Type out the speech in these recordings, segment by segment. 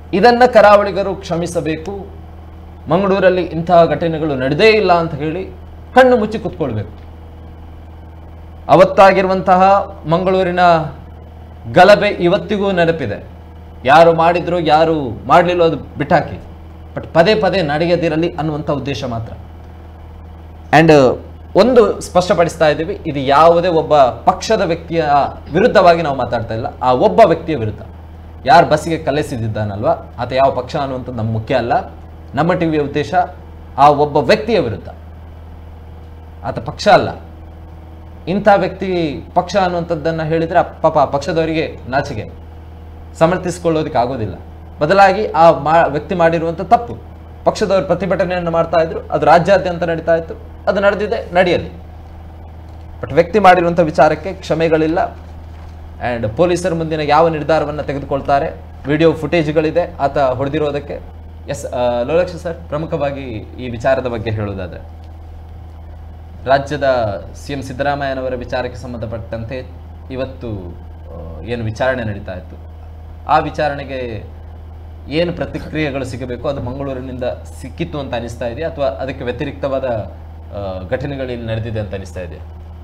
ಇದನ್ನ ಕರಾವಳಿಗರು ಕ್ಷಮಿಸಬೇಕು ಮಂಗಳೂರಲ್ಲಿ ಇಂತಹ ಘಟನೆಗಳು ನಡೆದೇ ಇಲ್ಲ ಅಂತ ಹೇಳಿ ಕಣ್ಣು ಮುಚ್ಚಿ ಕುತ್ಕೊಳ್ಬೇಕು ಅವತ್ತಾಗಿರುವಂತಹ ಮಂಗಳೂರಿನ ಗಲಭೆ ಇವತ್ತಿಗೂ ನೆನಪಿದೆ ಯಾರು ಮಾಡಿದ್ರು ಯಾರು ಮಾಡಲಿಲ್ಲ ಅದು ಬಿಟ್ಟಾಕಿ ಬಟ್ ಪದೇ ಪದೇ ನಡೆಯದಿರಲಿ ಅನ್ನುವಂಥ ಉದ್ದೇಶ ಮಾತ್ರ ಆ್ಯಂಡ್ ಒಂದು ಸ್ಪಷ್ಟಪಡಿಸ್ತಾ ಇದ್ದೀವಿ ಇದು ಯಾವುದೇ ಒಬ್ಬ ಪಕ್ಷದ ವ್ಯಕ್ತಿಯ ವಿರುದ್ಧವಾಗಿ ನಾವು ಮಾತಾಡ್ತಾ ಇಲ್ಲ ಆ ಒಬ್ಬ ವ್ಯಕ್ತಿಯ ವಿರುದ್ಧ ಯಾರು ಬಸ್ಸಿಗೆ ಕಲೆಸಿದ್ದಾನಲ್ವಾ ಆತ ಯಾವ ಪಕ್ಷ ಅನ್ನುವಂಥದ್ದು ನಮ್ಮ ಮುಖ್ಯ ಅಲ್ಲ ನಮ್ಮ ಟಿವಿಯ ಉದ್ದೇಶ ಆ ಒಬ್ಬ ವ್ಯಕ್ತಿಯ ವಿರುದ್ಧ ಆತ ಪಕ್ಷ ಅಲ್ಲ ಇಂಥ ವ್ಯಕ್ತಿ ಪಕ್ಷ ಅನ್ನುವಂಥದ್ದನ್ನು ಹೇಳಿದರೆ ಆ ಪಾಪ ಆ ಪಕ್ಷದವರಿಗೆ ನಾಚಿಕೆ ಸಮರ್ಥಿಸಿಕೊಳ್ಳೋದಕ್ಕೆ ಆಗೋದಿಲ್ಲ ಬದಲಾಗಿ ಆ ಮಾ ವ್ಯಕ್ತಿ ಮಾಡಿರುವಂಥ ತಪ್ಪು ಪಕ್ಷದವರು ಪ್ರತಿಭಟನೆಯನ್ನು ಮಾಡ್ತಾ ಇದ್ರು ಅದು ರಾಜ್ಯಾದ್ಯಂತ ನಡೀತಾ ಇತ್ತು ಅದು ನಡೆದಿದೆ ನಡೆಯಲಿ ಬಟ್ ವ್ಯಕ್ತಿ ಮಾಡಿರುವಂಥ ವಿಚಾರಕ್ಕೆ ಕ್ಷಮೆಗಳಿಲ್ಲ ಆ್ಯಂಡ್ ಪೊಲೀಸರು ಮುಂದಿನ ಯಾವ ನಿರ್ಧಾರವನ್ನು ತೆಗೆದುಕೊಳ್ತಾರೆ ವಿಡಿಯೋ ಫುಟೇಜ್ಗಳಿದೆ ಆತ ಹೊಡೆದಿರೋದಕ್ಕೆ ಎಸ್ ಲೋಲಕ್ಷ ಸರ್ ಪ್ರಮುಖವಾಗಿ ಈ ವಿಚಾರದ ಬಗ್ಗೆ ಹೇಳೋದಾದ್ರೆ ರಾಜ್ಯದ ಸಿ ಎಂ ಸಿದ್ದರಾಮಯ್ಯನವರ ವಿಚಾರಕ್ಕೆ ಸಂಬಂಧಪಟ್ಟಂತೆ ಇವತ್ತು ಆ, ಏನು ವಿಚಾರಣೆ ನಡೀತಾ ಇತ್ತು ಆ ವಿಚಾರಣೆಗೆ ಏನು ಪ್ರತಿಕ್ರಿಯೆಗಳು ಸಿಗಬೇಕು ಅದು ಮಂಗಳೂರಿನಿಂದ ಸಿಕ್ಕಿತ್ತು ಅಂತ ಅನಿಸ್ತಾ ಇದೆಯಾ ಅಥವಾ ಅದಕ್ಕೆ ವ್ಯತಿರಿಕ್ತವಾದ ಆ, ಘಟನೆಗಳು ಇಲ್ಲಿ ನಡೆದಿದೆ ಅಂತ ಅನಿಸ್ತಾ ಇದೆಯಾ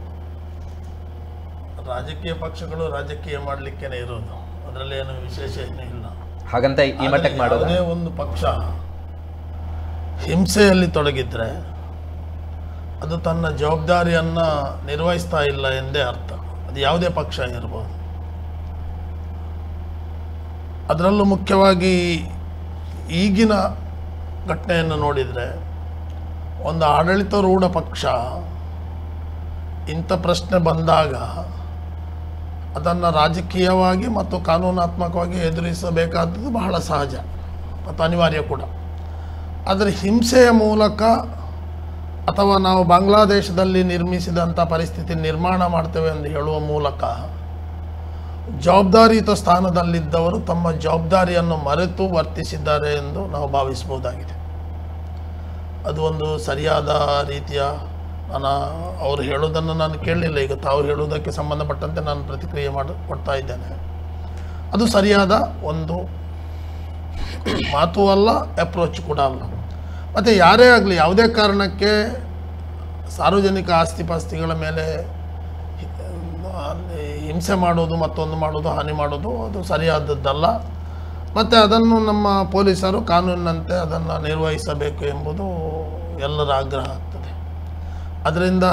ರಾಜಕೀಯ ಪಕ್ಷಗಳು ರಾಜಕೀಯ ಮಾಡಲಿಕ್ಕೇನೆ ಇರೋದು ಅದರಲ್ಲಿ ಏನು ವಿಶೇಷ ಏನೂ ಇಲ್ಲ ಹಾಗಂತ ಈ ಮಟ್ಟಕ್ಕೆ ಆದರೆ ಮಾಡೋದು ಯಾವುದೇ ಒಂದು ಪಕ್ಷ ಹಿಂಸೆಯಲ್ಲಿ ತೊಡಗಿದ್ರೆ ಅದು ತನ್ನ ಜವಾಬ್ದಾರಿಯನ್ನ ನಿರ್ವಹಿಸ್ತಾ ಇಲ್ಲ ಎಂದೇ ಅರ್ಥ ಅದು ಯಾವುದೇ ಪಕ್ಷ ಇರ್ಬೋದು ಅದರಲ್ಲೂ ಮುಖ್ಯವಾಗಿ ಈಗಿನ ಘಟನೆಯನ್ನು ನೋಡಿದರೆ ಒಂದು ಆಡಳಿತಾರೂಢ ಪಕ್ಷ ಇಂಥ ಪ್ರಶ್ನೆ ಬಂದಾಗ ಅದನ್ನು ರಾಜಕೀಯವಾಗಿ ಮತ್ತು ಕಾನೂನಾತ್ಮಕವಾಗಿ ಎದುರಿಸಬೇಕಾದದ್ದು ಬಹಳ ಸಹಜ ಮತ್ತು ಅನಿವಾರ್ಯ ಕೂಡ ಆದರೆ ಹಿಂಸೆಯ ಮೂಲಕ ಅಥವಾ ನಾವು ಬಾಂಗ್ಲಾದೇಶದಲ್ಲಿ ನಿರ್ಮಿಸಿದಂಥ ಪರಿಸ್ಥಿತಿ ನಿರ್ಮಾಣ ಮಾಡ್ತೇವೆ ಎಂದು ಹೇಳುವ ಮೂಲಕ ಜವಾಬ್ದಾರಿಯುತ ಸ್ಥಾನದಲ್ಲಿದ್ದವರು ತಮ್ಮ ಜವಾಬ್ದಾರಿಯನ್ನು ಮರೆತು ವರ್ತಿಸಿದ್ದಾರೆ ಎಂದು ನಾವು ಭಾವಿಸಬಹುದಾಗಿದೆ ಅದು ಒಂದು ಸರಿಯಾದ ರೀತಿಯ ನಾನು ಅವರು ಹೇಳೋದನ್ನು ನಾನು ಕೇಳಲಿಲ್ಲ ಈಗ ತಾವು ಹೇಳುವುದಕ್ಕೆ ಸಂಬಂಧಪಟ್ಟಂತೆ ನಾನು ಪ್ರತಿಕ್ರಿಯೆ ಮಾಡಿ ಕೊಡ್ತಾ ಇದ್ದೇನೆ ಅದು ಸರಿಯಾದ ಒಂದು ಮಾತು ಅಲ್ಲ ಅಪ್ರೋಚ್ ಕೂಡ ಅಲ್ಲ ಮತ್ತು ಯಾರೇ ಆಗಲಿ ಯಾವುದೇ ಕಾರಣಕ್ಕೆ ಸಾರ್ವಜನಿಕ ಆಸ್ತಿ ಪಾಸ್ತಿಗಳ ಮೇಲೆ ಅಲ್ಲಿ ಹಿಂಸೆ ಮಾಡೋದು ಮತ್ತೊಂದು ಮಾಡೋದು ಹಾನಿ ಮಾಡೋದು ಅದು ಸರಿಯಾದದ್ದಲ್ಲ ಮತ್ತು ಅದನ್ನು ನಮ್ಮ ಪೊಲೀಸರು ಕಾನೂನಿನಂತೆ ಅದನ್ನು ನಿರ್ವಹಿಸಬೇಕು ಎಂಬುದು ಎಲ್ಲರ ಆಗ್ರಹ ಆಗ್ತದೆ ಅದರಿಂದ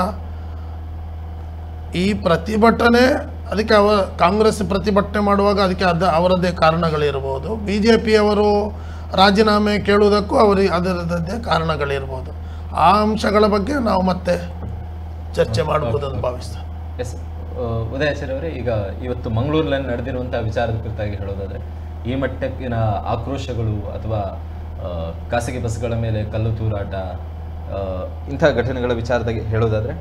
ಈ ಪ್ರತಿಭಟನೆ ಅದಕ್ಕೆ ಅವ ಕಾಂಗ್ರೆಸ್ ಪ್ರತಿಭಟನೆ ಮಾಡುವಾಗ ಅದಕ್ಕೆ ಅದ ಅವರದ್ದೇ ಕಾರಣಗಳಿರ್ಬೋದು ಬಿ ಜೆ ಪಿಯವರು ರಾಜೀನಾಮೆ ಕೇಳುವುದಕ್ಕೂ ಅವರಿಗೆ ಅದರದ್ದೇ ಕಾರಣಗಳಿರ್ಬೋದು ಆ ಅಂಶಗಳ ಬಗ್ಗೆ ನಾವು ಮತ್ತೆ ಚರ್ಚೆ ಮಾಡಬಹುದಂತ ಭಾವಿಸ್ತೇನೆ ಎಸ್ ಉದಯಾಚಾರ್ಯ ಅವರೇ ಈಗ ಇವತ್ತು ಮಂಗಳೂರಿನಲ್ಲಿ ನಡೆದಿರುವಂತಹ ವಿಚಾರದ ಕುರಿತಾಗಿ ಹೇಳೋದಾದ್ರೆ ಈ ಮಟ್ಟಕ್ಕಿನ ಆಕ್ರೋಶಗಳು ಅಥವಾ ಆ, ಖಾಸಗಿ ಬಸ್ಗಳ ಮೇಲೆ ಕಲ್ಲು ತೂರಾಟ ಆ, ಇಂಥ ಘಟನೆಗಳ ವಿಚಾರದಾಗಿ ಹೇಳೋದಾದ್ರೆ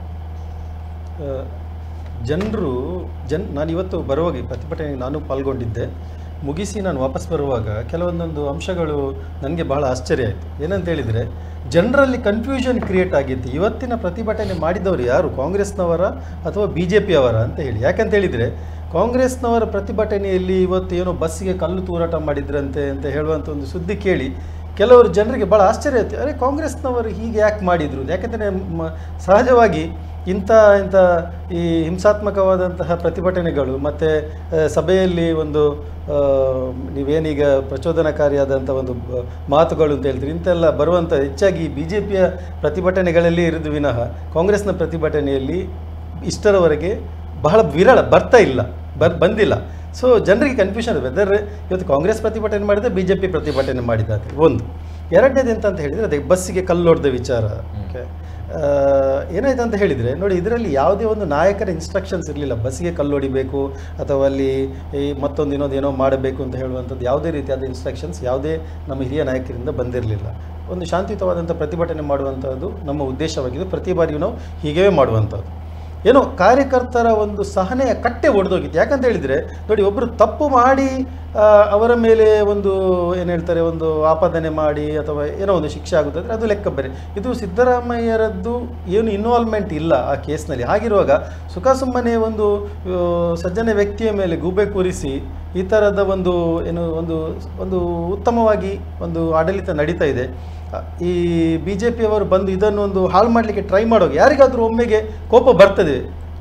ಜನರು ಜನ್ ನಾನು ಇವತ್ತು ಬರುವಾಗ ಈ ಪ್ರತಿಭಟನೆಗೆ ನಾನು ಪಾಲ್ಗೊಂಡಿದ್ದೆ ಮುಗಿಸಿ ನಾನು ವಾಪಸ್ ಬರುವಾಗ ಕೆಲವೊಂದೊಂದು ಅಂಶಗಳು ನನಗೆ ಬಹಳ ಆಶ್ಚರ್ಯ ಆಯಿತು ಏನಂತ ಹೇಳಿದರೆ ಜನರಲ್ಲಿ ಕನ್ಫ್ಯೂಷನ್ ಕ್ರಿಯೇಟ್ ಆಗಿತ್ತು ಇವತ್ತಿನ ಪ್ರತಿಭಟನೆ ಮಾಡಿದವರು ಯಾರು ಕಾಂಗ್ರೆಸ್ನವರ ಅಥವಾ ಬಿ ಜೆ ಪಿಯವರ ಅಂತ ಹೇಳಿ ಯಾಕಂತ ಹೇಳಿದರೆ ಕಾಂಗ್ರೆಸ್ನವರ ಪ್ರತಿಭಟನೆಯಲ್ಲಿ ಇವತ್ತು ಏನೋ ಬಸ್ಸಿಗೆ ಕಲ್ಲು ತೂರಾಟ ಮಾಡಿದ್ರಂತೆ ಅಂತ ಹೇಳುವಂಥ ಒಂದು ಸುದ್ದಿ ಕೇಳಿ ಕೆಲವರು ಜನರಿಗೆ ಭಾಳ ಆಶ್ಚರ್ಯ ಆಯ್ತು ಅರೆ ಕಾಂಗ್ರೆಸ್ನವರು ಹೀಗೆ ಯಾಕೆ ಮಾಡಿದರು ಯಾಕಂದರೆ ಮ- ಸಹಜವಾಗಿ ಇಂಥ ಇಂಥ ಈ ಹಿಂಸಾತ್ಮಕವಾದಂತಹ ಪ್ರತಿಭಟನೆಗಳು ಮತ್ತು ಸಭೆಯಲ್ಲಿ ಒಂದು ಆ, ನೀವೇನೀಗ ಪ್ರಚೋದನಕಾರಿಯಾದಂಥ ಒಂದು ಬ- ಮಾತುಗಳು ಅಂತ ಹೇಳ್ತೀರಿ ಇಂತೆಲ್ಲ ಬರುವಂಥ ಹೆಚ್ಚಾಗಿ ಬಿ ಜೆ ಪಿಯ ಪ್ರತಿಭಟನೆಗಳಲ್ಲಿ ಇರೋದು ವಿನಃ ಕಾಂಗ್ರೆಸ್ನ ಪ್ರತಿಭಟನೆಯಲ್ಲಿ ಇಷ್ಟರವರೆಗೆ ಬಹಳ ವಿರಳ ಬರ್ತಾ ಇಲ್ಲ ಬರ್ ಬಂದಿಲ್ಲ ಸೊ ಜನರಿಗೆ ಕನ್ಫ್ಯೂಷನ್ ವೆದರ್ ಇವತ್ತು ಕಾಂಗ್ರೆಸ್ ಪ್ರತಿಭಟನೆ ಮಾಡಿದೆ ಬಿ ಜೆ ಪಿ ಪ್ರತಿಭಟನೆ ಮಾಡಿದ್ದಾರೆ ಒಂದು ಎರಡನೇದು ಎಂತ ಅಂತ ಹೇಳಿದರೆ ಅದಕ್ಕೆ ಬಸ್ಸಿಗೆ ಕಲ್ಲೊಡೆದ ವಿಚಾರ ಓಕೆ ಏನಾಯ್ತು ಅಂತ ಹೇಳಿದರೆ ನೋಡಿ ಇದರಲ್ಲಿ ಯಾವುದೇ ಒಂದು ನಾಯಕರ ಇನ್ಸ್ಟ್ರಕ್ಷನ್ಸ್ ಇರಲಿಲ್ಲ ಬಸ್ಸಿಗೆ ಕಲ್ಲೊಡಿಬೇಕು ಅಥವಾ ಅಲ್ಲಿ ಈ ಮತ್ತೊಂದು ಇನ್ನೊಂದು ಏನೋ ಮಾಡಬೇಕು ಅಂತ ಹೇಳುವಂಥದ್ದು ಯಾವುದೇ ರೀತಿಯಾದ ಇನ್ಸ್ಟ್ರಕ್ಷನ್ಸ್ ಯಾವುದೇ ನಮ್ಮ ಹಿರಿಯ ನಾಯಕರಿಂದ ಬಂದಿರಲಿಲ್ಲ ಒಂದು ಶಾಂತಿಯುತವಾದಂಥ ಪ್ರತಿಭಟನೆ ಮಾಡುವಂಥದ್ದು ನಮ್ಮ ಉದ್ದೇಶವಾಗಿದೆ ಪ್ರತಿ ಬಾರಿಯೂ ನಾವು ಹೀಗೇ ಮಾಡುವಂಥದ್ದು ಏನೋ ಕಾರ್ಯಕರ್ತರ ಒಂದು ಸಹನೆಯ ಕಟ್ಟೆ ಒಡೆದೋಗಿತ್ತು ಯಾಕಂತ ಹೇಳಿದರೆ ನೋಡಿ ಒಬ್ಬರು ತಪ್ಪು ಮಾಡಿ ಆ, ಅವರ ಮೇಲೆ ಒಂದು ಏನು ಹೇಳ್ತಾರೆ ಒಂದು ಆಪಾದನೆ ಮಾಡಿ ಅಥವಾ ಏನೋ ಒಂದು ಶಿಕ್ಷೆ ಆಗುತ್ತದೆ ಅದು ಲೆಕ್ಕ ಬೇರೆ ಇದು ಸಿದ್ದರಾಮಯ್ಯರದ್ದು ಏನು ಇನ್ವಾಲ್ವ್ಮೆಂಟ್ ಇಲ್ಲ ಆ ಕೇಸ್ನಲ್ಲಿ ಹಾಗಿರುವಾಗ ಸುಖಾಸುಮ್ಮನೆ ಒಂದು ಆ, ಸಜ್ಜನ ವ್ಯಕ್ತಿಯ ಮೇಲೆ ಗೂಬೆ ಕೂರಿಸಿ ಈ ಥರದ ಒಂದು ಏನು ಒಂದು ಒಂದು ಉತ್ತಮವಾಗಿ ಒಂದು ಆಡಳಿತ ನಡೀತಾ ಇದೆ ಆ, ಈ ಬಿ ಜೆ ಪಿಯವರು ಬಂದು ಇದನ್ನು ಒಂದು ಹಾಳು ಮಾಡಲಿಕ್ಕೆ ಟ್ರೈ ಮಾಡುವಾಗ ಯಾರಿಗಾದರೂ ಒಮ್ಮೆಗೆ ಕೋಪ ಬರ್ತದೆ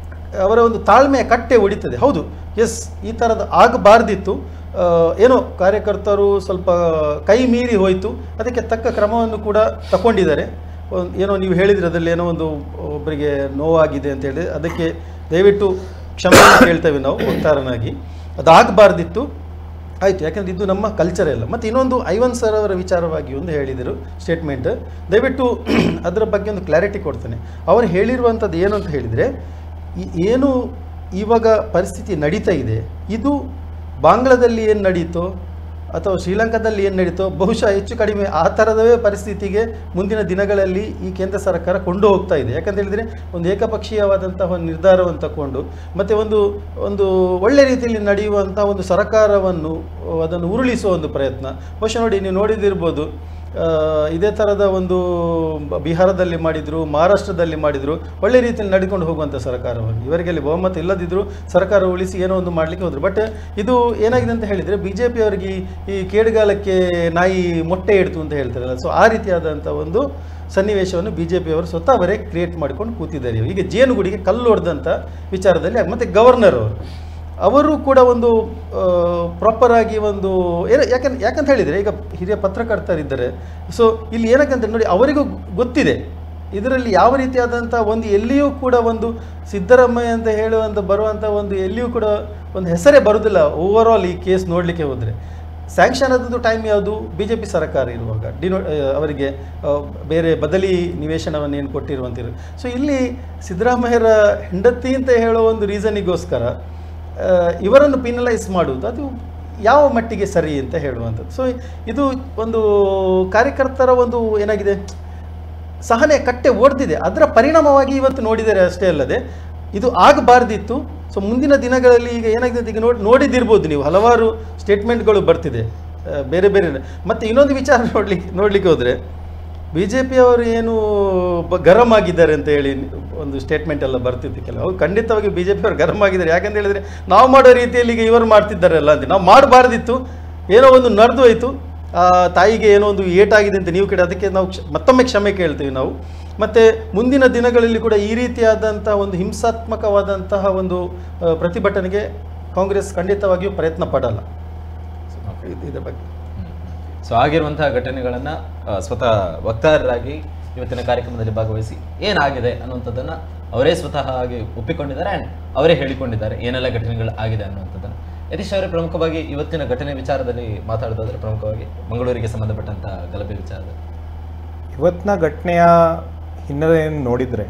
ಅವರ ಒಂದು ತಾಳ್ಮೆಯ ಕಟ್ಟೆ ಹೊಡಿತದೆ ಹೌದು ಎಸ್ ಈ ಥರದ್ದು ಆಗಬಾರ್ದಿತ್ತು ಆ, ಏನೋ ಕಾರ್ಯಕರ್ತರು ಸ್ವಲ್ಪ ಕೈ ಮೀರಿ ಹೋಯಿತು ಅದಕ್ಕೆ ತಕ್ಕ ಕ್ರಮವನ್ನು ಕೂಡ ತಗೊಂಡಿದ್ದಾರೆ ಒಂದ್- ಏನೋ ನೀವು ಹೇಳಿದ್ರೆ ಅದರಲ್ಲಿ ಏನೋ ಒಂದು ಒಬ್ಬರಿಗೆ ನೋವಾಗಿದೆ ಅಂತ ಹೇಳಿ ಅದಕ್ಕೆ ದಯವಿಟ್ಟು ಕ್ಷಮೆ ಕೇಳ್ತೇವೆ ನಾವು ವಕ್ತಾರನಾಗಿ ಅದಾಗಬಾರ್ದಿತ್ತು ಆಯಿತು ಯಾಕಂದರೆ ಇದು ನಮ್ಮ ಕಲ್ಚರ್ ಎಲ್ಲ ಮತ್ತು ಇನ್ನೊಂದು ಐವನ್ ಸರ್ ಅವರ ವಿಚಾರವಾಗಿ ಒಂದು ಹೇಳಿದರು ಸ್ಟೇಟ್ಮೆಂಟ್ ದಯವಿಟ್ಟು ಅದರ ಬಗ್ಗೆ ಒಂದು ಕ್ಲಾರಿಟಿ ಕೊಡ್ತೇನೆ ಅವರು ಹೇಳಿರುವಂಥದ್ದು ಏನು ಅಂತ ಹೇಳಿದರೆ ಈ- ಏನು ಇವಾಗ ಪರಿಸ್ಥಿತಿ ನಡೀತಾ ಇದೆ ಇದು ಬಾಂಗ್ಲಾದಲ್ಲಿ ಏನು ನಡೀತೋ ಅಥವಾ ಶ್ರೀಲಂಕಾದಲ್ಲಿ ಏನು ನಡೀತೋ ಬಹುಶಃ ಹೆಚ್ಚು ಕಡಿಮೆ ಆ ಥರದವೇ ಪರಿಸ್ಥಿತಿಗೆ ಮುಂದಿನ ದಿನಗಳಲ್ಲಿ ಈ ಕೇಂದ್ರ ಸರ್ಕಾರ ಕೊಂಡು ಹೋಗ್ತಾ ಇದೆ ಯಾಕಂತ ಹೇಳಿದರೆ ಒಂದು ಏಕಪಕ್ಷೀಯವಾದಂತಹ ಒಂದು ನಿರ್ಧಾರವನ್ನು ತಗೊಂಡು ಮತ್ತು ಒಂದು ಒಂದು ಒಳ್ಳೆ ರೀತಿಯಲ್ಲಿ ನಡೆಯುವಂಥ ಒಂದು ಸರ್ಕಾರವನ್ನು ಅದನ್ನು ಉರುಳಿಸುವ ಒಂದು ಪ್ರಯತ್ನ ಬಹುಶಃ ನೋಡಿ ನೀವು ನೋಡಿದಿರ್ಬೋದು ಆ, ಇದೇ ಥರದ ಒಂದು ಬ- ಬಿಹಾರದಲ್ಲಿ ಮಾಡಿದರು ಮಹಾರಾಷ್ಟ್ರದಲ್ಲಿ ಮಾಡಿದರು ಒಳ್ಳೆ ರೀತಿಯಲ್ಲಿ ನಡ್ಕೊಂಡು ಹೋಗುವಂಥ ಸರ್ಕಾರವನ್ನು ಇವರಿಗೆ ಅಲ್ಲಿ ಬಹುಮತ ಇಲ್ಲದಿದ್ದರೂ ಸರ್ಕಾರ ಉಳಿಸಿ ಏನೋ ಒಂದು ಮಾಡಲಿಕ್ಕೆ ಹೋದರು ಬಟ್ ಇದು ಏನಾಗಿದೆ ಅಂತ ಹೇಳಿದರೆ ಬಿ ಜೆ ಪಿಯವರಿಗೆ ಈ ಕೇಡುಗಾಲಕ್ಕೆ ನಾಯಿ ಮೊಟ್ಟೆ ಇಡ್ತು ಅಂತ ಹೇಳ್ತಾರಲ್ಲ ಸೊ ಆ ರೀತಿಯಾದಂಥ ಒಂದು ಸನ್ನಿವೇಶವನ್ನು ಬಿ ಜೆ ಪಿಯವರು ಸ್ವತಃ ಅವರೇ ಕ್ರಿಯೇಟ್ ಮಾಡ್ಕೊಂಡು ಕೂತಿದ್ದಾರೆ ಈಗ ಜೇನುಗುಡಿಗೆ ಕಲ್ಲು ಹೊಡೆದಂಥ ವಿಚಾರದಲ್ಲಿ ಮತ್ತು ಗವರ್ನರ್ ಅವರು ಅವರು ಕೂಡ ಒಂದು ಪ್ರಾಪರ್ ಆಗಿ ಒಂದು ಏನು ಯಾಕಂತ ಯಾಕಂತ ಹೇಳಿದರೆ ಈಗ ಹಿರಿಯ ಪತ್ರಕರ್ತರಿದ್ದಾರೆ ಸೊ ಇಲ್ಲಿ ಏನಕ್ಕಂತ ನೋಡಿ ಅವರಿಗೂ ಗೊತ್ತಿದೆ ಇದರಲ್ಲಿ ಯಾವ ರೀತಿಯಾದಂಥ ಒಂದು ಎಲ್ಲಿಯೂ ಕೂಡ ಒಂದು ಸಿದ್ದರಾಮಯ್ಯ ಅಂತ ಹೇಳುವಂಥ ಬರುವಂಥ ಒಂದು ಎಲ್ಲಿಯೂ ಕೂಡ ಒಂದು ಹೆಸರೇ ಬರುವುದಿಲ್ಲ ಓವರ್ ಆಲ್ ಈ ಕೇಸ್ ನೋಡಲಿಕ್ಕೆ ಹೋದರೆ ಸ್ಯಾಂಕ್ಷನ್ ಆದದ್ದು ಟೈಮ್ ಯಾವುದು ಬಿ ಜೆ ಪಿ ಸರ್ಕಾರ ಇರುವಾಗ ಡಿನೋ ಆ, ಅವರಿಗೆ ಆ, ಬೇರೆ ಬದಲಿ ನಿವೇಶನವನ್ನು ಏನು ಕೊಟ್ಟಿರುವಂತಿರು ಸೊ ಇಲ್ಲಿ ಸಿದ್ದರಾಮಯ್ಯರ ಹೆಂಡತಿ ಅಂತ ಹೇಳೋ ಒಂದು ರೀಸನಿಗೋಸ್ಕರ ಆ, ಇವರನ್ನು ಪಿನಲೈಸ್ ಮಾಡುವುದು ಅದು ಯಾವ ಮಟ್ಟಿಗೆ ಸರಿ ಅಂತ ಹೇಳುವಂಥದ್ದು ಸೊ ಇದು ಒಂದು ಕಾರ್ಯಕರ್ತರ ಒಂದು ಏನಾಗಿದೆ ಸಹನೆ ಕಟ್ಟೆ ಓಡ್ದಿದೆ ಅದರ ಪರಿಣಾಮವಾಗಿ ಇವತ್ತು ನೋಡಿದ್ದಾರೆ ಅಷ್ಟೇ ಅಲ್ಲದೆ ಇದು ಆಗಬಾರ್ದಿತ್ತು ಸೊ ಮುಂದಿನ ದಿನಗಳಲ್ಲಿ ಈಗ ಏನಾಗಿದೆ ಈಗ ನೋಡಿ ನೋಡಿದಿರ್ಬೋದು ನೀವು ಹಲವಾರು ಸ್ಟೇಟ್ಮೆಂಟ್ಗಳು ಬರ್ತಿದೆ ಆ, ಬೇರೆ ಬೇರೆ ಮತ್ತು ಇನ್ನೊಂದು ವಿಚಾರ ನೋಡ್ಲಿಕ್ಕೆ ನೋಡಲಿಕ್ಕೆ ಹೋದರೆ ಬಿ ಜೆ ಪಿಯವರು ಏನು ಬ- ಗರಂ ಆಗಿದ್ದಾರೆ ಅಂತ ಹೇಳಿ ಒಂದು ಸ್ಟೇಟ್ಮೆಂಟ್ ಎಲ್ಲ ಬರ್ತಿತ್ತು ಕೆಲವು ಅವ್ರು ಖಂಡಿತವಾಗಿ ಬಿ ಜೆ ಪಿಯವರು ಗರಂ ಆಗಿದ್ದಾರೆ ಯಾಕಂತ ಹೇಳಿದರೆ ನಾವು ಮಾಡೋ ರೀತಿಯಲ್ಲಿ ಈಗ ಇವರು ಮಾಡ್ತಿದ್ದಾರಲ್ಲ ಅಂತ ನಾವು ಮಾಡಬಾರ್ದಿತ್ತು ಏನೋ ಒಂದು ನಡೆದು ಹೋಯಿತು ಆ ತಾಯಿಗೆ ಏನೋ ಒಂದು ಏಟಾಗಿದೆ ಅಂತ ನೀವು ಕೇಳಿ ಅದಕ್ಕೆ ನಾವು ಕ್ಷ- ಮತ್ತೊಮ್ಮೆ ಕ್ಷಮೆ ಕೇಳ್ತೀವಿ ನಾವು ಮತ್ತು ಮುಂದಿನ ದಿನಗಳಲ್ಲಿ ಕೂಡ ಈ ರೀತಿಯಾದಂಥ ಒಂದು ಹಿಂಸಾತ್ಮಕವಾದಂತಹ ಒಂದು ಆ, ಪ್ರತಿಭಟನೆಗೆ ಕಾಂಗ್ರೆಸ್ ಖಂಡಿತವಾಗಿಯೂ ಪ್ರಯತ್ನ ಪಡಲ್ಲ ಇದು- ಇದ್ರ ಬಗ್ಗೆ ಸೊ ಆಗಿರುವಂತಹ ಘಟನೆಗಳನ್ನು ಸ್ವತಃ ವಕ್ತಾರರಾಗಿ ಇವತ್ತಿನ ಕಾರ್ಯಕ್ರಮದಲ್ಲಿ ಭಾಗವಹಿಸಿ ಏನಾಗಿದೆ ಅನ್ನುವಂಥದ್ದನ್ನು ಅವರೇ ಸ್ವತಃ ಆಗಿ ಒಪ್ಪಿಕೊಂಡಿದ್ದಾರೆ ಆ್ಯಂಡ್ ಅವರೇ ಹೇಳಿಕೊಂಡಿದ್ದಾರೆ ಏನೆಲ್ಲ ಘಟನೆಗಳು ಆಗಿದೆ ಅನ್ನುವಂಥದ್ದನ್ನು ಯತೀಶ್ ಅವರೇ ಪ್ರಮುಖವಾಗಿ ಇವತ್ತಿನ ಘಟನೆ ವಿಚಾರದಲ್ಲಿ ಮಾತಾಡೋದಾದ್ರೆ ಪ್ರಮುಖವಾಗಿ ಮಂಗಳೂರಿಗೆ ಸಂಬಂಧಪಟ್ಟಂಥ ಗಲಭೆ ವಿಚಾರದಲ್ಲಿ ಇವತ್ತಿನ ಘಟನೆಯ ಹಿನ್ನೆಲೆಯನ್ನು ನೋಡಿದರೆ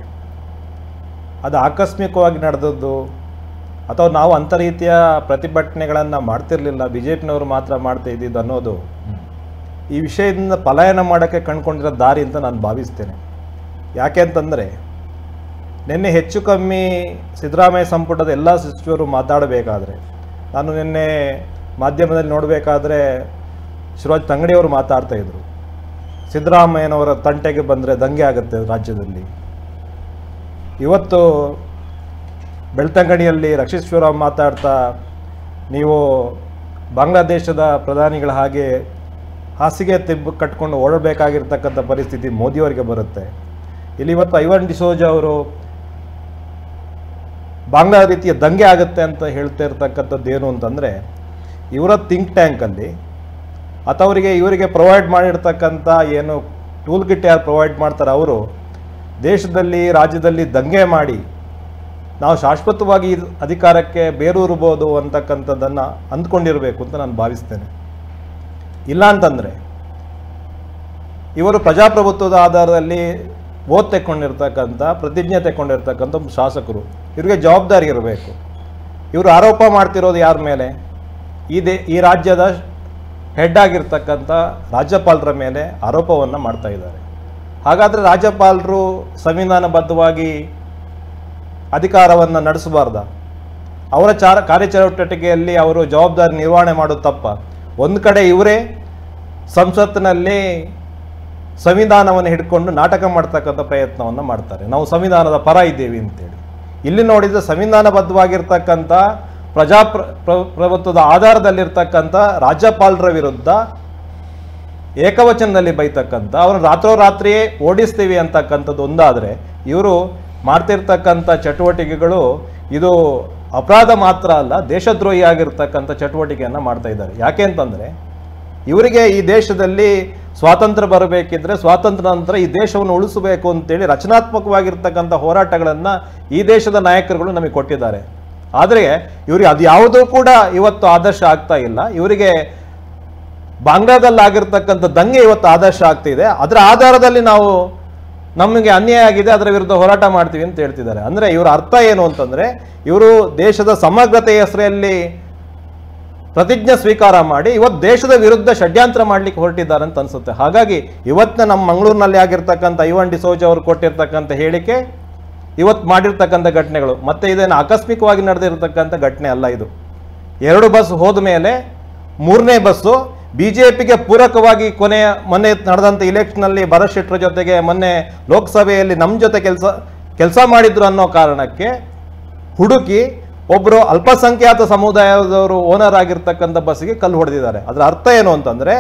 ಅದು ಆಕಸ್ಮಿಕವಾಗಿ ನಡೆದದ್ದು ಅಥವಾ ನಾವು ಅಂಥ ರೀತಿಯ ಪ್ರತಿಭಟನೆಗಳನ್ನು ಮಾಡ್ತಿರ್ಲಿಲ್ಲ ಬಿ ಜೆ ಪಿನವರು ಮಾತ್ರ ಮಾಡ್ತಾ ಇದ್ದಿದ್ದು ಅನ್ನೋದು ಈ ವಿಷಯದಿಂದ ಪಲಾಯನ ಮಾಡೋಕ್ಕೆ ಕಂಡುಕೊಂಡಿರೋ ದಾರಿ ಅಂತ ನಾನು ಭಾವಿಸ್ತೇನೆ ಯಾಕೆ ಅಂತಂದರೆ ನಿನ್ನೆ ಹೆಚ್ಚು ಕಮ್ಮಿ ಸಿದ್ದರಾಮಯ್ಯ ಸಂಪುಟದ ಎಲ್ಲ ಸಚಿವರು ಮಾತಾಡಬೇಕಾದ್ರೆ ನಾನು ನಿನ್ನೆ ಮಾಧ್ಯಮದಲ್ಲಿ ನೋಡಬೇಕಾದ್ರೆ ಶಿವರಾಜ್ ತಂಗಡಿಯವರು ಮಾತಾಡ್ತಾ ಇದ್ರು ಸಿದ್ದರಾಮಯ್ಯನವರ ತಂಟೆಗೆ ಬಂದರೆ ದಂಗೆ ಆಗುತ್ತೆ ರಾಜ್ಯದಲ್ಲಿ ಇವತ್ತು ಬೆಳ್ತಂಗಡಿಯಲ್ಲಿ ರಕ್ಷಿತ್ ಮಾತಾಡ್ತಾ ನೀವು ಬಾಂಗ್ಲಾದೇಶದ ಪ್ರಧಾನಿಗಳ ಹಾಗೆ ಹಾಸಿಗೆ ತಿಬ್ಬು ಕಟ್ಕೊಂಡು ಓಡಬೇಕಾಗಿರ್ತಕ್ಕಂಥ ಪರಿಸ್ಥಿತಿ ಮೋದಿಯವರಿಗೆ ಬರುತ್ತೆ ಇಲ್ಲಿ ಇವತ್ತು ಐವನ್ ಡಿಸೋಜ ಅವರು ಬಾಂಗ್ಲಾ ರೀತಿಯ ದಂಗೆ ಆಗುತ್ತೆ ಅಂತ ಹೇಳ್ತಾ ಇರ್ತಕ್ಕಂಥದ್ದು ಏನು ಅಂತಂದರೆ ಇವರ ಥಿಂಕ್ ಟ್ಯಾಂಕಲ್ಲಿ ಅಥವಾ ಅವರಿಗೆ ಇವರಿಗೆ ಪ್ರೊವೈಡ್ ಮಾಡಿರ್ತಕ್ಕಂಥ ಏನು ಟೂಲ್ ಕಿಟ್ ಯಾರು ಪ್ರೊವೈಡ್ ಮಾಡ್ತಾರೆ ಅವರು ದೇಶದಲ್ಲಿ ರಾಜ್ಯದಲ್ಲಿ ದಂಗೆ ಮಾಡಿ ನಾವು ಶಾಶ್ವತವಾಗಿ ಇದ್- ಅಧಿಕಾರಕ್ಕೆ ಬೇರೂರ್ಬೋದು ಅಂತಕ್ಕಂಥದ್ದನ್ನು ಅಂದ್ಕೊಂಡಿರಬೇಕು ಅಂತ ನಾನು ಭಾವಿಸ್ತೇನೆ ಇಲ್ಲ ಅಂತಂದರೆ ಇವರು ಪ್ರಜಾಪ್ರಭುತ್ವದ ಆಧಾರದಲ್ಲಿ ಓದ್ ತೆಕ್ಕೊಂಡಿರ್ತಕ್ಕಂಥ ಪ್ರತಿಜ್ಞೆ ತೆಕ್ಕೊಂಡಿರ್ತಕ್ಕಂಥ ಶಾಸಕರು ಇವರಿಗೆ ಜವಾಬ್ದಾರಿ ಇರಬೇಕು ಇವರು ಆರೋಪ ಮಾಡ್ತಿರೋದು ಯಾರ ಮೇಲೆ ಈ ದೇ ಈ ರಾಜ್ಯದ ಹೆಡ್ ಆಗಿರ್ತಕ್ಕಂಥ ರಾಜ್ಯಪಾಲರ ಮೇಲೆ ಆರೋಪವನ್ನು ಮಾಡ್ತಾ ಇದ್ದಾರೆ ಹಾಗಾದರೆ ರಾಜ್ಯಪಾಲರು ಸಂವಿಧಾನಬದ್ಧವಾಗಿ ಅಧಿಕಾರವನ್ನು ನಡೆಸಬಾರ್ದ ಅವರ ಚಾರ ಕಾರ್ಯಚಟುವಟಿಕೆಯಲ್ಲಿ ಅವರು ಜವಾಬ್ದಾರಿ ನಿರ್ವಹಣೆ ಮಾಡೋದು ತಪ್ಪ ಒಂದು ಕಡೆ ಇವರೇ ಸಂಸತ್ತಿನಲ್ಲಿ ಸಂವಿಧಾನವನ್ನು ಹಿಡ್ಕೊಂಡು ನಾಟಕ ಮಾಡ್ತಕ್ಕಂಥ ಪ್ರಯತ್ನವನ್ನು ಮಾಡ್ತಾರೆ ನಾವು ಸಂವಿಧಾನದ ಪರ ಇದ್ದೇವೆ ಅಂತೇಳಿ ಇಲ್ಲಿ ನೋಡಿದ್ರೆ ಸಂವಿಧಾನಬದ್ಧವಾಗಿರ್ತಕ್ಕಂಥ ಪ್ರಜಾಪ್ರ ಪ್ರ- ಪ್ರಭುತ್ವದ ಆಧಾರದಲ್ಲಿರ್ತಕ್ಕಂಥ ರಾಜ್ಯಪಾಲರ ವಿರುದ್ಧ ಏಕವಚನದಲ್ಲಿ ಬೈತಕ್ಕಂಥ ಅವ್ರನ್ನ ರಾತ್ರೋರಾತ್ರಿಯೇ ಓಡಿಸ್ತೀವಿ ಅಂತಕ್ಕಂಥದ್ದು ಒಂದಾದರೆ ಇವರು ಮಾಡ್ತಿರ್ತಕ್ಕಂಥ ಚಟುವಟಿಕೆಗಳು ಇದು ಅಪರಾಧ ಮಾತ್ರ ಅಲ್ಲ ದೇಶದ್ರೋಹಿ ಆಗಿರ್ತಕ್ಕಂಥ ಚಟುವಟಿಕೆಯನ್ನು ಮಾಡ್ತಾ ಇದ್ದಾರೆ ಯಾಕೆ ಅಂತಂದರೆ ಇವರಿಗೆ ಈ ದೇಶದಲ್ಲಿ ಸ್ವಾತಂತ್ರ್ಯ ಬರಬೇಕಿದ್ರೆ ಸ್ವಾತಂತ್ರ್ಯ ನಂತರ ಈ ದೇಶವನ್ನು ಉಳಿಸಬೇಕು ಅಂತೇಳಿ ರಚನಾತ್ಮಕವಾಗಿರ್ತಕ್ಕಂಥ ಹೋರಾಟಗಳನ್ನು ಈ ದೇಶದ ನಾಯಕರುಗಳು ನಮಗೆ ಕೊಟ್ಟಿದ್ದಾರೆ ಆದರೆ ಇವರಿಗೆ ಅದು ಯಾವುದೂ ಕೂಡ ಇವತ್ತು ಆದರ್ಶ ಆಗ್ತಾ ಇಲ್ಲ ಇವರಿಗೆ ಬಾಂಗ್ಲಾದಲ್ಲಿ ಆಗಿರ್ತಕ್ಕಂಥ ದಂಗೆ ಇವತ್ತು ಆದರ್ಶ ಆಗ್ತಿದೆ ಅದರ ಆಧಾರದಲ್ಲಿ ನಾವು ನಮಗೆ ಅನ್ಯಾಯ ಆಗಿದೆ ಅದರ ವಿರುದ್ಧ ಹೋರಾಟ ಮಾಡ್ತೀವಿ ಅಂತ ಹೇಳ್ತಿದ್ದಾರೆ ಅಂದರೆ ಇವರ ಅರ್ಥ ಏನು ಅಂತಂದರೆ ಇವರು ದೇಶದ ಸಮಗ್ರತೆಯ ಹೆಸರಲ್ಲಿ ಪ್ರತಿಜ್ಞೆ ಸ್ವೀಕಾರ ಮಾಡಿ ಇವತ್ತು ದೇಶದ ವಿರುದ್ಧ ಷಡ್ಯಂತ್ರ ಮಾಡ್ಲಿಕ್ಕೆ ಹೊರಟಿದ್ದಾರೆ ಅಂತ ಅನ್ಸುತ್ತೆ ಹಾಗಾಗಿ ಇವತ್ತಿನ ನಮ್ಮ ಮಂಗಳೂರಿನಲ್ಲಿ ಆಗಿರ್ತಕ್ಕಂಥ ಐವನ್ ಡಿಸೋಜ್ ಅವರು ಕೊಟ್ಟಿರ್ತಕ್ಕಂಥ ಹೇಳಿಕೆ ಇವತ್ತು ಮಾಡಿರ್ತಕ್ಕಂಥ ಘಟನೆಗಳು ಮತ್ತೆ ಇದೇನು ಆಕಸ್ಮಿಕವಾಗಿ ನಡೆದಿರ್ತಕ್ಕಂಥ ಘಟನೆ ಅಲ್ಲ ಇದು ಎರಡು ಬಸ್ ಹೋದ ಮೇಲೆ ಮೂರನೇ ಬಸ್ಸು ಬಿ ಜೆ ಪಿಗೆ ಪೂರಕವಾಗಿ ಕೊನೆಯ ಮೊನ್ನೆ ನಡೆದಂಥ ಇಲೆಕ್ಷನ್ನಲ್ಲಿ ಭರತ್ ಶೆಟ್ಟರ್ ಜೊತೆಗೆ ಮೊನ್ನೆ ಲೋಕಸಭೆಯಲ್ಲಿ ನಮ್ಮ ಜೊತೆ ಕೆಲಸ ಕೆಲಸ ಮಾಡಿದ್ರು ಅನ್ನೋ ಕಾರಣಕ್ಕೆ ಹುಡುಕಿ ಒಬ್ಬರು ಅಲ್ಪಸಂಖ್ಯಾತ ಸಮುದಾಯದವರು ಓನರ್ ಆಗಿರ್ತಕ್ಕಂಥ ಬಸ್ಸಿಗೆ ಕಲ್ಲು ಹೊಡೆದಿದ್ದಾರೆ ಅದರ ಅರ್ಥ ಏನು ಅಂತಂದರೆ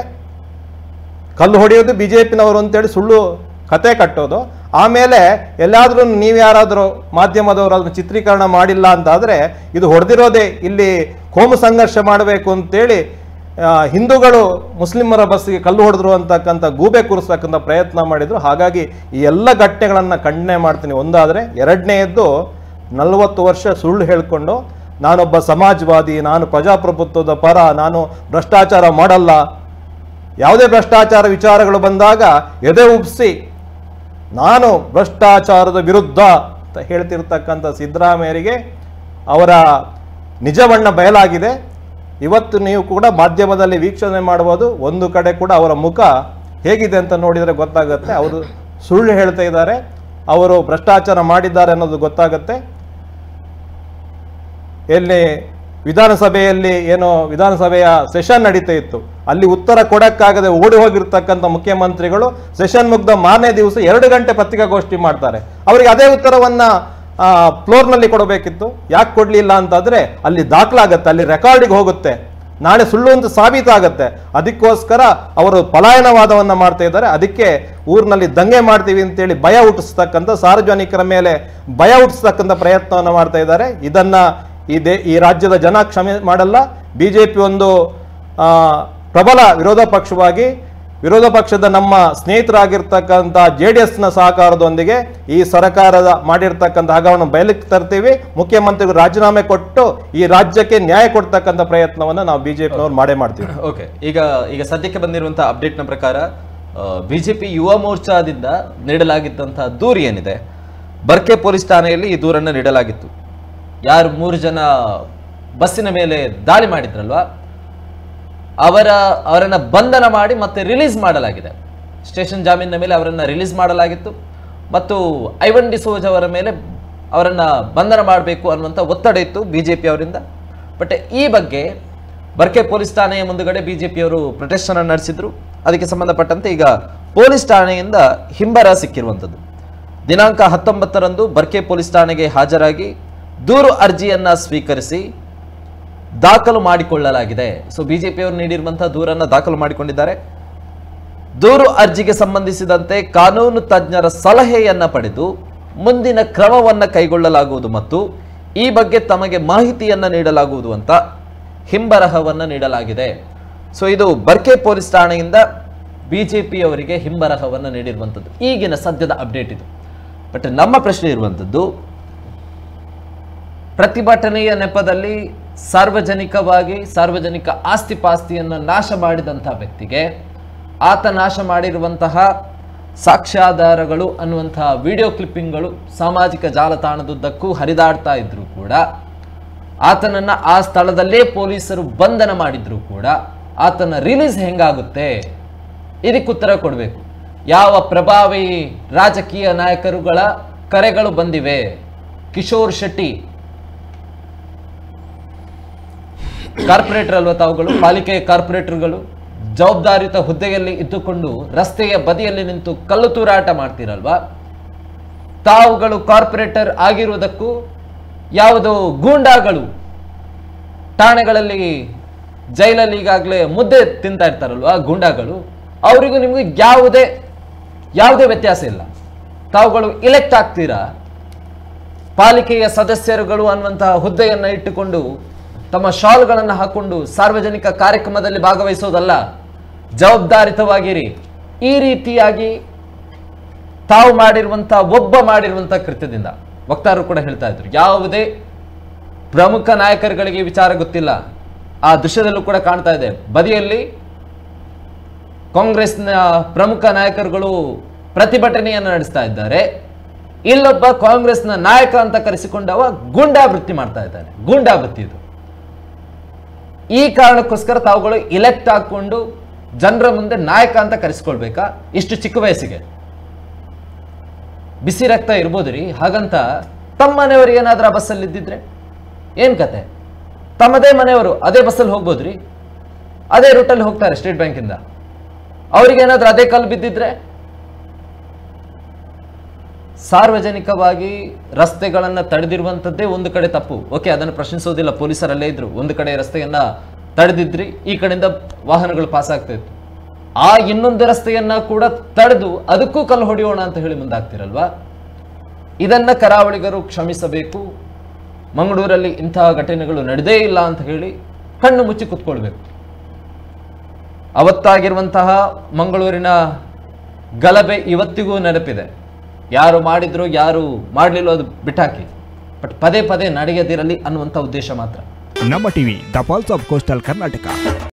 ಕಲ್ಲು ಹೊಡೆಯೋದು ಬಿ ಜೆ ಪಿನವರು ಅಂತೇಳಿ ಸುಳ್ಳು ಕತೆ ಕಟ್ಟೋದು ಆಮೇಲೆ ಎಲ್ಲಾದ್ರೂ ನೀವು ಯಾರಾದರೂ ಮಾಧ್ಯಮದವರು ಅದನ್ನು ಚಿತ್ರೀಕರಣ ಮಾಡಿಲ್ಲ ಅಂತಾದರೆ ಇದು ಹೊಡೆದಿರೋದೇ ಇಲ್ಲಿ ಕೋಮು ಸಂಘರ್ಷ ಮಾಡಬೇಕು ಅಂತೇಳಿ ಆ, ಹಿಂದೂಗಳು ಮುಸ್ಲಿಮರ ಬಸ್ಸಿಗೆ ಕಲ್ಲು ಹೊಡೆದ್ರು ಅಂತಕ್ಕಂಥ ಗೂಬೆ ಕೂರಿಸ್ತಕ್ಕಂಥ ಪ್ರಯತ್ನ ಮಾಡಿದ್ರು ಹಾಗಾಗಿ ಈ ಎಲ್ಲ ಘಟನೆಗಳನ್ನು ಖಂಡನೆ ಮಾಡ್ತೀನಿ ಒಂದಾದರೆ ಎರಡನೆಯದ್ದು ನಲವತ್ತು ವರ್ಷ ಸುಳ್ಳು ಹೇಳ್ಕೊಂಡು ನಾನೊಬ್ಬ ಸಮಾಜವಾದಿ ನಾನು ಪ್ರಜಾಪ್ರಭುತ್ವದ ಪರ ನಾನು ಭ್ರಷ್ಟಾಚಾರ ಮಾಡಲ್ಲ ಯಾವುದೇ ಭ್ರಷ್ಟಾಚಾರ ವಿಚಾರಗಳು ಬಂದಾಗ ಎದೆ ಉಬ್ಬಿಸಿ ನಾನು ಭ್ರಷ್ಟಾಚಾರದ ವಿರುದ್ಧ ಅಂತ ಹೇಳ್ತಿರ್ತಕ್ಕಂಥ ಸಿದ್ದರಾಮಯ್ಯರಿಗೆ ಅವರ ನಿಜ ಬಣ್ಣ ಬಯಲಾಗಿದೆ ಇವತ್ತು ನೀವು ಕೂಡ ಮಾಧ್ಯಮದಲ್ಲಿ ವೀಕ್ಷಣೆ ಮಾಡ್ಬೋದು ಒಂದು ಕಡೆ ಕೂಡ ಅವರ ಮುಖ ಹೇಗಿದೆ ಅಂತ ನೋಡಿದರೆ ಗೊತ್ತಾಗುತ್ತೆ ಅವರು ಸುಳ್ಳು ಹೇಳ್ತಾ ಇದ್ದಾರೆ ಅವರು ಭ್ರಷ್ಟಾಚಾರ ಮಾಡಿದ್ದಾರೆ ಅನ್ನೋದು ಗೊತ್ತಾಗುತ್ತೆ ಎಲ್ಲಿ ವಿಧಾನಸಭೆಯಲ್ಲಿ ಏನೋ ವಿಧಾನಸಭೆಯ ಸೆಷನ್ ನಡೀತಾ ಇತ್ತು ಅಲ್ಲಿ ಉತ್ತರ ಕೊಡಕ್ಕಾಗದೆ ಓಡಿ ಹೋಗಿರ್ತಕ್ಕಂಥ ಮುಖ್ಯಮಂತ್ರಿಗಳು ಸೆಷನ್ ಮುಗ್ದ ಮಾರನೇ ದಿವಸ ಎರಡು ಗಂಟೆ ಪತ್ರಿಕಾಗೋಷ್ಠಿ ಮಾಡ್ತಾರೆ ಅವರಿಗೆ ಅದೇ ಉತ್ತರವನ್ನ ಆ, ಫ್ಲೋರ್ನಲ್ಲಿ ಕೊಡಬೇಕಿತ್ತು ಯಾಕೆ ಕೊಡಲಿಲ್ಲ ಅಂತಂದ್ರೆ ಅಲ್ಲಿ ದಾಖಲಾಗತ್ತೆ ಅಲ್ಲಿ ರೆಕಾರ್ಡಿಗೆ ಹೋಗುತ್ತೆ ನಾಳೆ ಸುಳ್ಳು ಅಂತ ಸಾಬೀತಾಗತ್ತೆ ಅದಕ್ಕೋಸ್ಕರ ಅವರು ಪಲಾಯನವಾದವನ್ನ ಮಾಡ್ತಾ ಇದ್ದಾರೆ ಅದಕ್ಕೆ ಊರಿನಲ್ಲಿ ದಂಗೆ ಮಾಡ್ತೀವಿ ಅಂತೇಳಿ ಭಯ ಹುಟ್ಟಿಸ್ತಕ್ಕಂಥ ಸಾರ್ವಜನಿಕರ ಮೇಲೆ ಭಯ ಹುಟ್ಟಿಸ್ತಕ್ಕಂಥ ಪ್ರಯತ್ನವನ್ನು ಮಾಡ್ತಾ ಇದ್ದಾರೆ ಇದನ್ನ ಈ ದೇ ಈ ರಾಜ್ಯದ ಜನ ಕ್ಷಮೆ ಮಾಡಲ್ಲ ಬಿಜೆಪಿ ಒಂದು ಆ, ಪ್ರಬಲ ವಿರೋಧ ಪಕ್ಷವಾಗಿ ವಿರೋಧ ಪಕ್ಷದ ನಮ್ಮ ಸ್ನೇಹಿತರಾಗಿರ್ತಕ್ಕಂಥ ಜೆ ಡಿ ಎಸ್ನ ಸಹಕಾರದೊಂದಿಗೆ ಈ ಸರ್ಕಾರದ ಮಾಡಿರ್ತಕ್ಕಂಥ ಹಗವನ್ನು ಬಯಲಿಗೆ ತರ್ತೀವಿ ಮುಖ್ಯಮಂತ್ರಿಗಳು ರಾಜೀನಾಮೆ ಕೊಟ್ಟು ಈ ರಾಜ್ಯಕ್ಕೆ ನ್ಯಾಯ ಕೊಡ್ತಕ್ಕಂಥ ಪ್ರಯತ್ನವನ್ನು ನಾವು ಬಿಜೆಪಿನವ್ರು ಮಾಡೇ ಮಾಡ್ತೀವಿ ಓಕೆ ಈಗ ಈಗ ಸದ್ಯಕ್ಕೆ ಬಂದಿರುವಂತಹ ಅಪ್ಡೇಟ್ನ ಪ್ರಕಾರ ಬಿಜೆಪಿ ಯುವ ಮೋರ್ಚಾದಿಂದ ನೀಡಲಾಗಿದ್ದಂತಹ ದೂರು ಏನಿದೆ ಬರ್ಕೆ ಪೊಲೀಸ್ ಠಾಣೆಯಲ್ಲಿ ಈ ದೂರನ್ನು ನೀಡಲಾಗಿತ್ತು ಯಾರು ಮೂರು ಜನ ಬಸ್ಸಿನ ಮೇಲೆ ದಾಳಿ ಮಾಡಿದ್ರಲ್ವಾ ಅವರ ಅವರನ್ನ ಬಂಧನ ಮಾಡಿ ಮತ್ತೆ ರಿಲೀಸ್ ಮಾಡಲಾಗಿದೆ ಸ್ಟೇಷನ್ ಜಾಮೀನಿನ ಮೇಲೆ ಅವರನ್ನ ರಿಲೀಸ್ ಮಾಡಲಾಗಿತ್ತು ಮತ್ತು ಐವನ್ ಡಿಸೋಜ್ ಅವರ ಮೇಲೆ ಅವರನ್ನ ಬಂಧನ ಮಾಡಬೇಕು ಅನ್ನುವಂಥ ಒತ್ತಡ ಇತ್ತು ಬಿಜೆಪಿ ಅವರಿಂದ ಬಟ್ ಈ ಬಗ್ಗೆ ಬರ್ಕೆ ಪೊಲೀಸ್ ಠಾಣೆಯ ಮುಂದುಗಡೆ ಬಿಜೆಪಿಯವರು ಪ್ರೊಟೆಸ್ಟನ್ನು ನಡೆಸಿದ್ರು ಅದಕ್ಕೆ ಸಂಬಂಧಪಟ್ಟಂತೆ ಈಗ ಪೊಲೀಸ್ ಠಾಣೆಯಿಂದ ಹಿಂಬರ ಸಿಕ್ಕಿರುವಂಥದ್ದು ದಿನಾಂಕ ಹತ್ತೊಂಬತ್ತರಂದು ಬರ್ಕೆ ಪೊಲೀಸ್ ಠಾಣೆಗೆ ಹಾಜರಾಗಿ ದೂರು ಅರ್ಜಿಯನ್ನ ಸ್ವೀಕರಿಸಿ ದಾಖಲು ಮಾಡಿಕೊಳ್ಳಲಾಗಿದೆ ಸೊ ಬಿಜೆಪಿಯವರು ನೀಡಿರುವಂತಹ ದೂರನ್ನ ದಾಖಲು ಮಾಡಿಕೊಂಡಿದ್ದಾರೆ ದೂರು ಅರ್ಜಿಗೆ ಸಂಬಂಧಿಸಿದಂತೆ ಕಾನೂನು ತಜ್ಞರ ಸಲಹೆಯನ್ನ ಪಡೆದು ಮುಂದಿನ ಕ್ರಮವನ್ನ ಕೈಗೊಳ್ಳಲಾಗುವುದು ಮತ್ತು ಈ ಬಗ್ಗೆ ತಮಗೆ ಮಾಹಿತಿಯನ್ನ ನೀಡಲಾಗುವುದು ಅಂತ ಹಿಂಬರಹವನ್ನ ನೀಡಲಾಗಿದೆ ಸೊ ಇದು ಬರ್ಕೆ ಪೊಲೀಸ್ ಠಾಣೆಯಿಂದ ಬಿಜೆಪಿ ಅವರಿಗೆ ಹಿಂಬರಹವನ್ನ ನೀಡಿರುವಂಥದ್ದು ಈಗಿನ ಸದ್ಯದ ಅಪ್ಡೇಟ್ ಇದು ಬಟ್ ನಮ್ಮ ಪ್ರಶ್ನೆ ಇರುವಂಥದ್ದು ಪ್ರತಿಭಟನೆಯ ನೆಪದಲ್ಲಿ ಸಾರ್ವಜನಿಕವಾಗಿ ಸಾರ್ವಜನಿಕ ಆಸ್ತಿ ಪಾಸ್ತಿಯನ್ನು ನಾಶ ಮಾಡಿದಂತಹ ವ್ಯಕ್ತಿಗೆ ಆತ ನಾಶ ಮಾಡಿರುವಂತಹ ಸಾಕ್ಷ್ಯಾಧಾರಗಳು ಅನ್ನುವಂತಹ ವಿಡಿಯೋ ಕ್ಲಿಪ್ಪಿಂಗ್ಗಳು ಸಾಮಾಜಿಕ ಜಾಲತಾಣದುದ್ದಕ್ಕೂ ಹರಿದಾಡ್ತಾ ಇದ್ರು ಕೂಡ ಆತನನ್ನ ಆ ಸ್ಥಳದಲ್ಲೇ ಪೊಲೀಸರು ಬಂಧನ ಮಾಡಿದ್ರು ಕೂಡ ಆತನ ರಿಲೀಸ್ ಹೆಂಗಾಗುತ್ತೆ ಇದಕ್ಕೆ ಉತ್ತರ ಕೊಡಬೇಕು ಯಾವ ಪ್ರಭಾವಿ ರಾಜಕೀಯ ನಾಯಕರುಗಳ ಕರೆಗಳು ಬಂದಿವೆ ಕಿಶೋರ್ ಶೆಟ್ಟಿ ಕಾರ್ಪೊರೇಟರ್ ಅಲ್ವಾ ತಾವುಗಳು ಪಾಲಿಕೆಯ ಕಾರ್ಪೊರೇಟರ್ಗಳು ಜವಾಬ್ದಾರಿಯುತ ಹುದ್ದೆಯಲ್ಲಿ ಇದ್ದುಕೊಂಡು ರಸ್ತೆಯ ಬದಿಯಲ್ಲಿ ನಿಂತು ಕಲ್ಲು ತೂರಾಟ ಮಾಡ್ತೀರಲ್ವಾ ತಾವುಗಳು ಕಾರ್ಪೊರೇಟರ್ ಆಗಿರುವುದಕ್ಕೂ ಯಾವುದೋ ಗೂಂಡಾಗಳು ಠಾಣೆಗಳಲ್ಲಿ ಜೈಲಲ್ಲಿ ಈಗಾಗಲೇ ಮುದ್ದೆ ತಿಂತಾ ಇರ್ತಾರಲ್ವಾ ಗೂಂಡಾಗಳು ಅವರಿಗೂ ನಿಮಗೆ ಯಾವುದೇ ಯಾವುದೇ ವ್ಯತ್ಯಾಸ ಇಲ್ಲ ತಾವುಗಳು ಇಲೆಕ್ಟ್ ಆಗ್ತೀರಾ ಪಾಲಿಕೆಯ ಸದಸ್ಯರುಗಳು ಅನ್ನುವಂತಹ ಹುದ್ದೆಯನ್ನು ಇಟ್ಟುಕೊಂಡು ತಮ್ಮ ಶಾಲ್ಗಳನ್ನು ಹಾಕೊಂಡು ಸಾರ್ವಜನಿಕ ಕಾರ್ಯಕ್ರಮದಲ್ಲಿ ಭಾಗವಹಿಸೋದಲ್ಲ ಜವಾಬ್ದಾರಿತವಾಗಿರಿ ಈ ರೀತಿಯಾಗಿ ತಾವು ಮಾಡಿರುವಂತಹ ಒಬ್ಬ ಮಾಡಿರುವಂತಹ ಕೃತ್ಯದಿಂದ ವಕ್ತಾರರು ಕೂಡ ಹೇಳ್ತಾ ಇದ್ರು ಯಾವುದೇ ಪ್ರಮುಖ ನಾಯಕರುಗಳಿಗೆ ಈ ವಿಚಾರ ಗೊತ್ತಿಲ್ಲ ಆ ದೃಶ್ಯದಲ್ಲೂ ಕೂಡ ಕಾಣ್ತಾ ಇದೆ ಬದಿಯಲ್ಲಿ ಕಾಂಗ್ರೆಸ್ನ ಪ್ರಮುಖ ನಾಯಕರುಗಳು ಪ್ರತಿಭಟನೆಯನ್ನು ನಡೆಸ್ತಾ ಇದ್ದಾರೆ ಇಲ್ಲೊಬ್ಬ ಕಾಂಗ್ರೆಸ್ನ ನಾಯಕ ಅಂತ ಕರೆಸಿಕೊಂಡವ ಗೂಂಡಾ ವೃತ್ತಿ ಮಾಡ್ತಾ ಇದ್ದಾನೆ ಗೂಂಡಾ ವೃತ್ತಿ ಇದು ಈ ಕಾರಣಕ್ಕೋಸ್ಕರ ತಾವುಗಳು ಇಲೆಕ್ಟ್ ಹಾಕೊಂಡು ಜನರ ಮುಂದೆ ನಾಯಕ ಅಂತ ಕರೆಸ್ಕೊಳ್ಬೇಕಾ ಇಷ್ಟು ಚಿಕ್ಕ ವಯಸ್ಸಿಗೆ ಬಿಸಿ ರಕ್ತ ಇರ್ಬೋದು ರೀ ಹಾಗಂತ ತಮ್ಮ ಮನೆಯವರು ಏನಾದ್ರೂ ಆ ಬಸ್ಸಲ್ಲಿ ಇದ್ದಿದ್ರೆ ಏನ್ ಕತೆ ತಮ್ಮದೇ ಮನೆಯವರು ಅದೇ ಬಸ್ಸಲ್ಲಿ ಹೋಗ್ಬೋದ್ರಿ ಅದೇ ರೂಟಲ್ಲಿ ಹೋಗ್ತಾರೆ ಸ್ಟೇಟ್ ಬ್ಯಾಂಕಿಂದ ಅವ್ರಿಗೇನಾದ್ರೂ ಅದೇ ಕಲ್ಲು ಬಿದ್ದಿದ್ರೆ ಸಾರ್ವಜನಿಕವಾಗಿ ವಾಹನಗಳನ್ನು ತಡೆದಿರುವಂಥದ್ದೇ ಒಂದು ಕಡೆ ತಪ್ಪು ಓಕೆ ಅದನ್ನು ಪ್ರಶ್ನಿಸೋದಿಲ್ಲ ಪೊಲೀಸರಲ್ಲೇ ಇದ್ರು ಒಂದು ಕಡೆ ರಸ್ತೆಯನ್ನ ತಡೆದಿದ್ರಿ ಈ ಕಡೆಯಿಂದ ವಾಹನಗಳು ಪಾಸ್ ಆಗ್ತಾ ಇತ್ತು ಆ ಇನ್ನೊಂದು ರಸ್ತೆಯನ್ನ ಕೂಡ ತಡೆದು ಅದಕ್ಕೂ ಕಲ್ಲು ಹೊಡೆಯೋಣ ಅಂತ ಹೇಳಿ ಮುಂದಾಗ್ತಿರಲ್ವಾ ಇದನ್ನ ಕರಾವಳಿಗರು ಕ್ಷಮಿಸಬೇಕು ಮಂಗಳೂರಲ್ಲಿ ಇಂತಹ ಘಟನೆಗಳು ನಡೆದೇ ಇಲ್ಲ ಅಂತ ಹೇಳಿ ಕಣ್ಣು ಮುಚ್ಚಿ ಕುತ್ಕೊಳ್ಬೇಕು ಅವತ್ತಾಗಿರುವಂತಹ ಮಂಗಳೂರಿನ ಗಲಭೆ ಇವತ್ತಿಗೂ ನೆನಪಿದೆ ಯಾರು ಮಾಡಿದ್ರು ಯಾರು ಮಾಡಲಿಲ್ಲ ಅದು ಬಿಟ್ಟಾಕಿ ಬಟ್ ಪದೇ ಪದೇ ನಡೆಯದಿರಲಿ ಅನ್ನುವಂಥ ಉದ್ದೇಶ ಮಾತ್ರ ನಮ್ಮ TV the pulse of coastal Karnataka